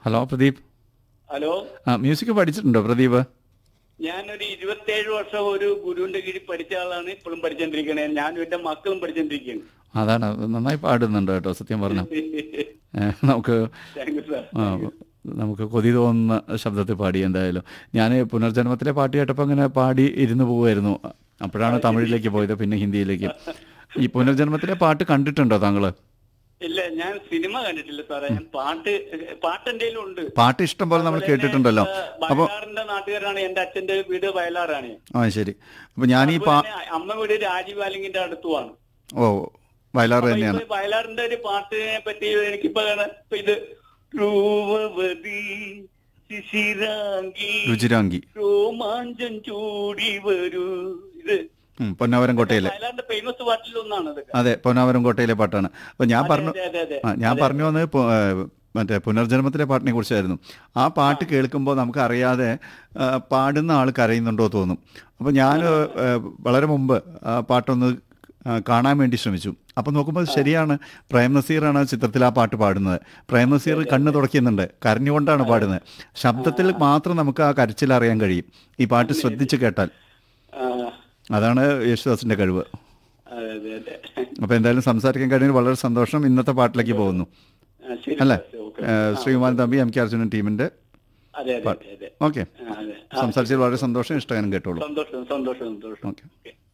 Hello Pradeep hello ആ music പഠിച്ചിട്ടുണ്ടോ പ്രദീപ് ഞാനൊരു ഇരുപത്തേഴ് വർഷം ഒരു ഗുരുവിന്റെ കീഴിൽ പഠിച്ച ആളാണ് ഇപ്പോഴും പഠിച്ചോണ്ടിരിക്കണേ ഞാനും എന്റെ മക്കളും പഠിച്ചോണ്ടിരിക്കുകയാണ് അതാണ് നന്നായി പാടുന്നുണ്ട് കേട്ടോ സത്യം പറഞ്ഞ നമുക്ക് താങ്ക് യു സാർ ആ, നമുക്ക് കൊതി തോന്നുന്ന ശബ്ദത്തിൽ പാടി എന്തായാലും ഞാൻ പുനർജന്മത്തിലെ പാട്ട് കേട്ടപ്പോൾ അങ്ങനെ പാടി ഇരുന്ന് പോവുമായിരുന്നു അപ്പോഴാണ് തമിഴിലേക്ക് പോയത് പിന്നെ ഹിന്ദിയിലേക്ക് ഈ പുനർജന്മത്തിലെ പാട്ട് കണ്ടിട്ടുണ്ടോ താങ്കള് ഇല്ല ഞാൻ സിനിമ കണ്ടിട്ടില്ല സാറേ ഞാൻ പാട്ട് പാട്ട് എന്റെ ഉണ്ട് പാട്ട് ഇഷ്ടം പോലെ നമ്മൾ കേട്ടിട്ടുണ്ടല്ലോ അപ്പോൾ വയലാറിന്റെ നാട്ടുകാരാണ് എന്റെ അച്ഛന്റെ വീട് വയലാറാണ് ആ ശരി അപ്പോൾ ഞാൻ ഈ പാ അതുപോലെ തന്നെ അമ്മ വീട് രാജീവ് ആലിംഗിന്റെ അടുത്തുമാണ് ഓ വയലാർ അപ്പൊ തന്നെയാണ് ഇപ്പൊ വയലാറിന്റെ ഒരു പാട്ടിനെ പറ്റി എനിക്കിപ്പോ ഇപ്പൊ ഇത് രൂപവതി ശിശിരാംഗി രുചിരാങ്കി രോമാഞ്ചം ചൂടി വരൂ ഇത് ഉം, പൊന്നാവരം കോട്ടയിലെ വയലാറിന്റെ ഫേമസ് പാട്ടിൽ ഒന്നാണ് ഇതൊക്കെ അതെ പൊന്നാവരം കോട്ടയിലെ പാട്ടാണ് അപ്പോൾ ഞാൻ പറഞ്ഞു അതെ അതെ അതെ ആ, ഞാൻ പറഞ്ഞു വന്നത് പു- ഏ, മറ്റേ പുനർജന്മത്തിലെ പാട്ടിനെ കുറിച്ചായിരുന്നു ആ പാട്ട് കേൾക്കുമ്പോൾ നമുക്ക് അറിയാതെ ആ, പാടുന്ന ആൾ കരയുന്നുണ്ടോ തോന്നും അപ്പോൾ ഞാൻ ഏ, വളരെ മുമ്പ് ആ പാട്ടൊന്ന് ആ, കാണാൻ വേണ്ടി ശ്രമിച്ചു അപ്പോൾ നോക്കുമ്പോൾ ശരിയാണ് പ്രേം നസീറാണ് ആ ചിത്രത്തിൽ ആ പാട്ട് പാടുന്നത് പ്രേം നസീർ കണ്ണ് തുടയ്ക്കുന്നുണ്ട് കരഞ്ഞുകൊണ്ടാണ് പാടുന്നത് ശബ്ദത്തിൽ മാത്രം നമുക്ക് ആ കരച്ചിൽ അറിയാൻ കഴിയും ഈ പാട്ട് ശ്രദ്ധിച്ച് കേട്ടാൽ ആ, അതാണ് യേശുദാസിൻ്റെ കഴിവ് അതെ അതെ അതെ അപ്പോൾ എന്തായാലും സംസാരിക്കാൻ കഴിഞ്ഞാൽ വളരെ സന്തോഷം ഇന്നത്തെ പാട്ടിലേക്ക് പോകുന്നു ആ, ശരി അല്ലേ സാർ, ഓക്കെ. ഏഹ് ശ്രീകുമാരൻ തമ്പി എം കെ അർജുനൻ ടീമിന്റെ അതെ അതെ അതെ അതെ ഓക്കെ ആ, അതെ ആ, സംസാരിച്ചതിൽ വളരെ സന്തോഷം ഇഷ്ടഗാനം കേട്ടോളൂ സന്തോഷം സന്തോഷം സന്തോഷം ഓക്കെ ഓക്കെ